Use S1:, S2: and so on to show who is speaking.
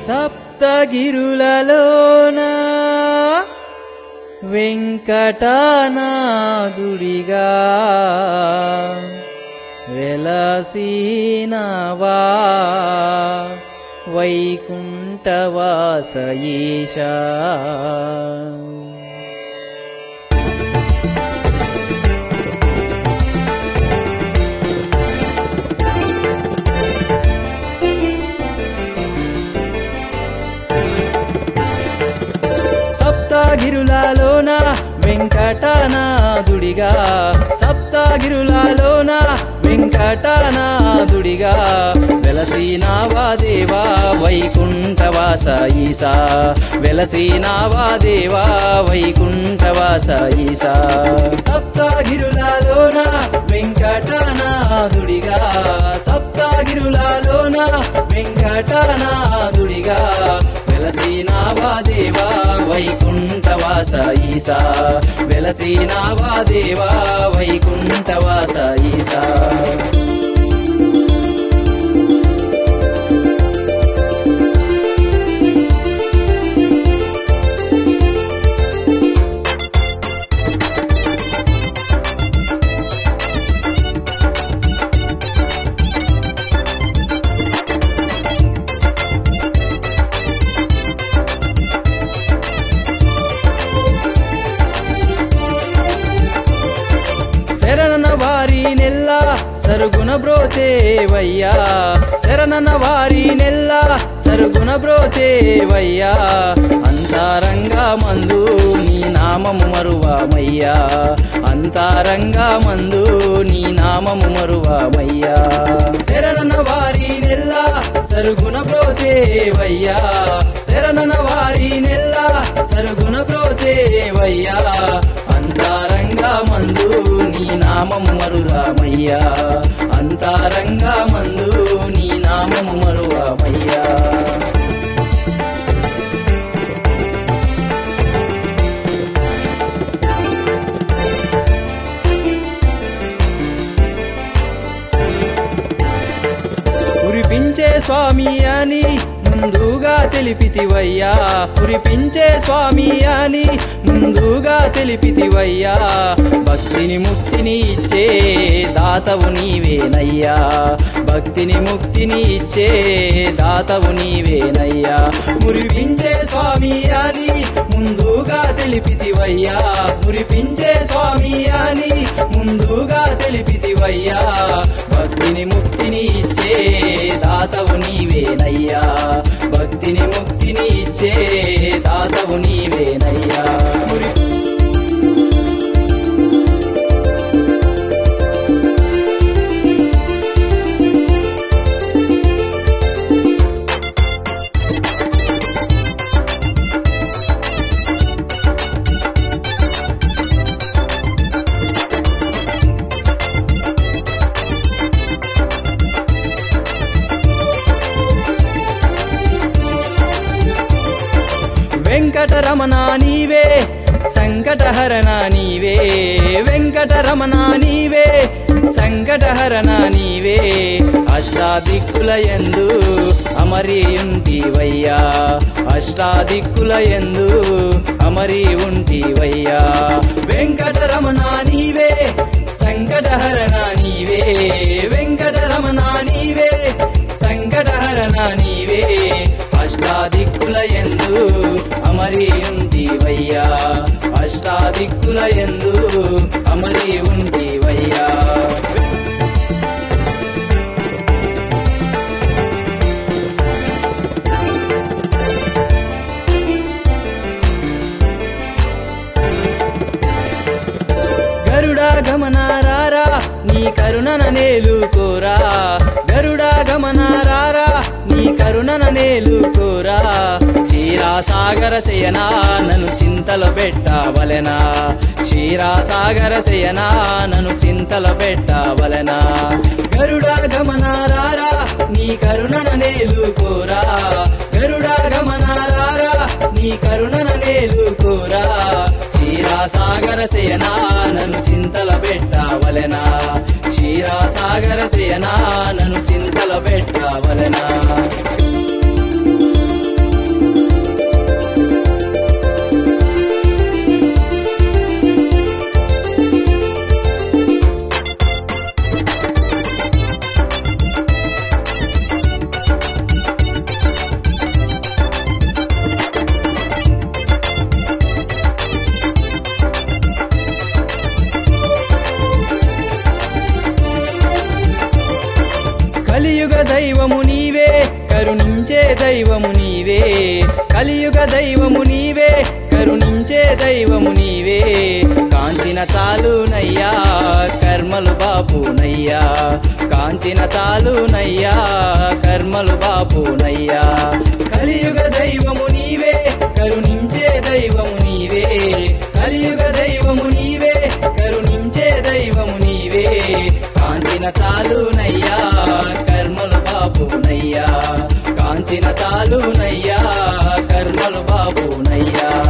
S1: సప్తగిరులలోన వెంకటనాదుడిగా వెలసీనవా వైకుంఠవాస ఈశా సప్తగిరులలోన వెంకటనాథుడిగా సప్తగిరులలోన వెంకటనాథుడిగా వెలసినావా దేవా వైకుంఠవాస ఈసా వెలసినావా దేవా వైకుంఠవాస ఈసా సప్తగిరులలోన వెంకటనాథుడిగా సప్తగిరులలోన వెంకటనాథుడిగా వెలసినావా దేవా వైకుంఠవాస ఈసా వెలసినావా దేవా వైకుంఠవాస ఈసా శరణన వారి నెల్ల సరుగుణ బ్రోచేవయ్యా శరణన వారి నెల్ల సరుగుణ బ్రోచేవయ్యా అంతరంగా మందు నీ నామము మరువామయ్యా అంతరంగా మందు నీ నామము మరువామయ్యా శరణన వారి నెల్ల సరుగుణ బ్రోచేవయ్యా శరణన వారి నెల్ల సరుగుణ బ్రోచేవయ్యా అంతరంగా మందు నీ నామము మరురామయ్యా అంతరంగా మందు నీ నామము మరువామయ్యా కురిపించే స్వామి అని ముందుగా తెలిపితివయ్యా కురిపించే స్వామి అని ముందుగా తెలిపితివయ్యా భక్తిని ముక్తిని ఇచ్చే దాతవు నీవేనయ్యా భక్తిని ముక్తిని ఇచ్చే దాతవు నీవేనయ్యా మురిపించే స్వామి అని ముందుగా తెలిపితివయ్యా మురిపించే స్వామి అని ముందుగా తెలిపితివయ్యా భక్తిని ముక్తిని ఇచ్చే దాతవు నీవేనయ్యా భక్తిని ముక్తిని ఇచ్చే దాతవు నీవేనయ్యా మురి వెంకటరమణ నీవే సంకటహరణ నీవే వెంకటరమణ నీవే సంకటహరణ నీవే అష్టాదిక్కుల ఎందు అమరి ఉంటివయ్యా అష్టాదిక్కుల ఎందు అమరి ఉంటివయ్యా వెంకటరమణ నీవే సంకటహరణ నీవే వెంకటరమణ నీవే సంకటహరణ నీవే అష్టాదిక్కుల ఎందు అమరి ఉంటివయ్యా అష్టాదిక్కుల ఎందు అమరి ఉంటివయ్యా గరుడా గమనారారా నీ కరుణన నేలుకోరా గరుడా గమనారారా నీ కరుణన నేలుకోరా క్షీరాసాగర శయనా నన్ను చింతలు పెట్టవలెనా క్షీరాసాగర శయనా నన్ను చింతలు పెట్టవలెనా గరుడా గమనారారా నీ కరుణన నేలుకోరా గరుడా గమనారారా నీ కరుణన నేలుకోరా క్షీరాసాగర శయనా నన్ను చింతల పెట్టవలెనా క్షీరాసాగర శయనా నన్ను చింతల పెట్టవలెనా కలియుగ దైవము నీవే కరుణించే దైవము నీవే కలియుగ దైవము నీవే కరుణించే దైవము నీవే కాంచిన చాలునయ్యా కర్మలు బాపునయ్యా కాంచిన చాలునయ్యా కర్మలు బాపునయ్యా కలియుగ దైవము నీవే కరుణించే దైవము నీవే కలియుగ దైవము నీవే కరుణించే దైవము నీవే కాంచిన చాలునయ్యా కర్మలు బాపునయ్యా కాంచిన చాలునయ్యా కర్మలు బాపునయ్యా